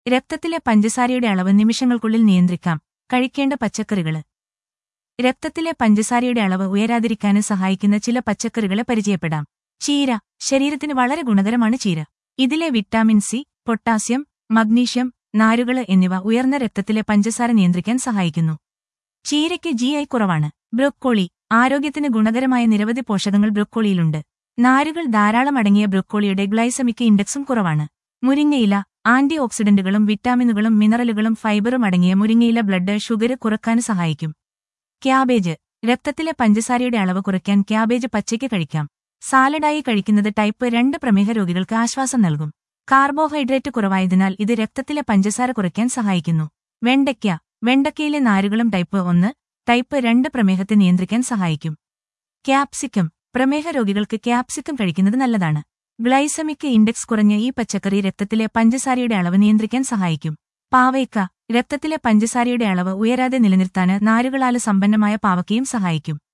രക്തത്തിലെ പഞ്ചസാരയുടെ അളവ് നിമിഷങ്ങൾക്കുള്ളിൽ നിയന്ത്രിക്കാം കഴിക്കേണ്ട പച്ചക്കറികള് രക്തത്തിലെ പഞ്ചസാരയുടെ അളവ് ഉയരാതിരിക്കാന് സഹായിക്കുന്ന ചില പച്ചക്കറികളെ പരിചയപ്പെടാം ചീര ശരീരത്തിന് വളരെ ഗുണകരമാണ് ചീര ഇതിലെ വിറ്റാമിൻ സി പൊട്ടാസ്യം മഗ്നീഷ്യം നാരുകള് എന്നിവ ഉയർന്ന രക്തത്തിലെ പഞ്ചസാര നിയന്ത്രിക്കാൻ സഹായിക്കുന്നു ചീരയ്ക്ക് ജി ഐ കുറവാണ് ബ്രൊക്കോളി ആരോഗ്യത്തിന് ഗുണകരമായ നിരവധി പോഷകങ്ങൾ ബ്രൊക്കോളിയിലുണ്ട് നാരുകൾ ധാരാളം അടങ്ങിയ ബ്രൊക്കോളിയുടെ ഗ്ലൈസമിക് ഇൻഡെക്സും കുറവാണ് മുരിങ്ങയില ആന്റി ഓക്സിഡന്റുകളും വിറ്റാമിനുകളും മിനറലുകളും ഫൈബറും അടങ്ങിയ മുരിങ്ങയില ബ്ലഡ് ഷുഗർ കുറക്കാൻ സഹായിക്കും ക്യാബേജ് രക്തത്തിലെ പഞ്ചസാരയുടെ അളവ് കുറയ്ക്കാൻ ക്യാബേജ് പച്ചയ്ക്ക് കഴിക്കാം സാലഡായി കഴിക്കുന്നത് ടൈപ്പ് രണ്ട് പ്രമേഹ രോഗികൾക്ക് ആശ്വാസം നൽകും കാർബോഹൈഡ്രേറ്റ് കുറവായതിനാൽ ഇത് രക്തത്തിലെ പഞ്ചസാര കുറയ്ക്കാൻ സഹായിക്കുന്നു വെണ്ടയ്ക്ക വെണ്ടയ്ക്കയിലെ നാരുകളും ടൈപ്പ് ഒന്ന് ടൈപ്പ് രണ്ട് പ്രമേഹത്തെ നിയന്ത്രിക്കാൻ സഹായിക്കും ക്യാപ്സിക്കം പ്രമേഹ രോഗികൾക്ക് ക്യാപ്സിക്കം കഴിക്കുന്നത് നല്ലതാണ് ഗ്ലൈസമിക് ഇൻഡെക്സ് കുറഞ്ഞ ഈ പച്ചക്കറി രക്തത്തിലെ പഞ്ചസാരയുടെ അളവ് നിയന്ത്രിക്കാൻ സഹായിക്കും പാവയ്ക്ക രക്തത്തിലെ പഞ്ചസാരയുടെ അളവ് ഉയരാതെ നിലനിർത്താന് നാരുകളാല് സമ്പന്നമായ പാവയ്ക്കയും സഹായിക്കും